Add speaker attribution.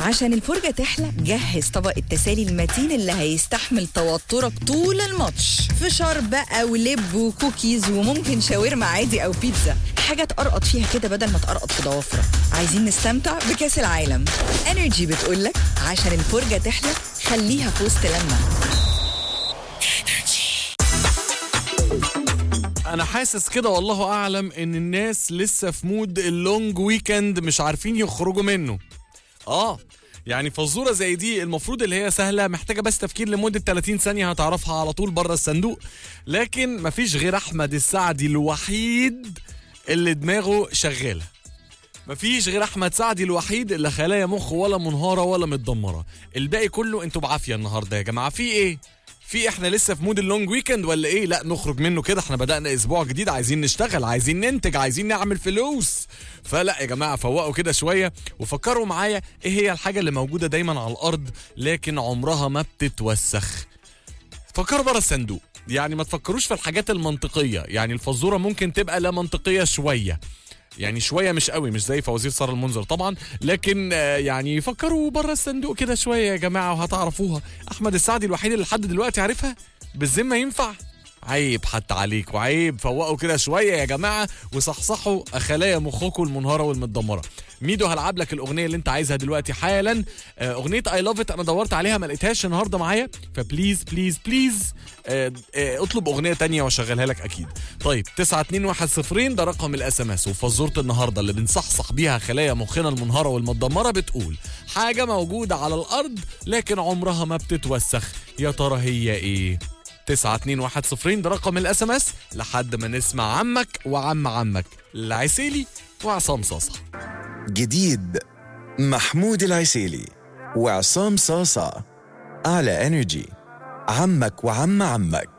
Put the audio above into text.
Speaker 1: عشان الفرجة تحلى جهز طبق التسالي المتين اللي هيستحمل توترك طول الماتش فشار بقى ولب وكوكيز وممكن شاورما عادي أو بيتزا حاجة تقرقط فيها كده بدل ما تقرقط في ضوافرك عايزين نستمتع بكأس العالم انرجي بتقولك عشان الفرجة تحلى خليها في وسط لما
Speaker 2: انا حاسس كده والله اعلم ان الناس لسه في مود اللونج ويكند مش عارفين يخرجوا منه اه يعني فزوره زي دي المفروض اللي هي سهله محتاجه بس تفكير لمده 30 ثانيه هتعرفها على طول بره الصندوق لكن مفيش غير احمد السعدي الوحيد اللي دماغه شغاله مفيش غير احمد سعدي الوحيد اللي خلايا مخه ولا منهاره ولا متدمره الباقي كله انتوا بعافيه النهارده يا جماعه في ايه في احنا لسه في مود اللونج ويكند ولا ايه لا نخرج منه كده احنا بدأنا اسبوع جديد عايزين نشتغل عايزين ننتج عايزين نعمل فلوس فلا يا جماعه فوقوا كده شويه وفكروا معايا ايه هي الحاجه اللي موجوده دايما على الارض لكن عمرها ما بتتوسخ فكروا بره الصندوق يعني ما تفكروش في الحاجات المنطقيه يعني الفزوره ممكن تبقى لا منطقيه شويه يعني شويه مش قوي مش زي فوازير ساره المنذر طبعا لكن آه، يعني فكروا بره الصندوق كده شويه يا جماعه وهتعرفوها احمد السعدي الوحيد اللي لحد دلوقتي عارفها بالذمه ينفع عيب حتى عليك وعيب فوقوا كده شويه يا جماعه وصحصحوا خلايا مخكم المنهاره والمتدمره ميدو هلعب لك الاغنيه اللي انت عايزها دلوقتي حالا آه، اغنيه اي لاف ات انا دورت عليها ما لقيتهاش النهارده معايا فبليز بليز بليز آه، آه، اطلب اغنيه تانية واشغلها لك اكيد طيب 921 ده رقم الاس ام اس وفزوره النهارده اللي بنصحصح بيها خلايا مخنا المنهاره والمتدمره بتقول حاجه موجوده على الارض لكن عمرها ما بتتوسخ يا ترى هي ايه 921 ده رقم الاس ام اس لحد ما نسمع عمك وعم عمك العسيلي وعصام صاصه
Speaker 3: جديد محمود العسيلي وعصام صاصة على انرجي عمك وعم عمك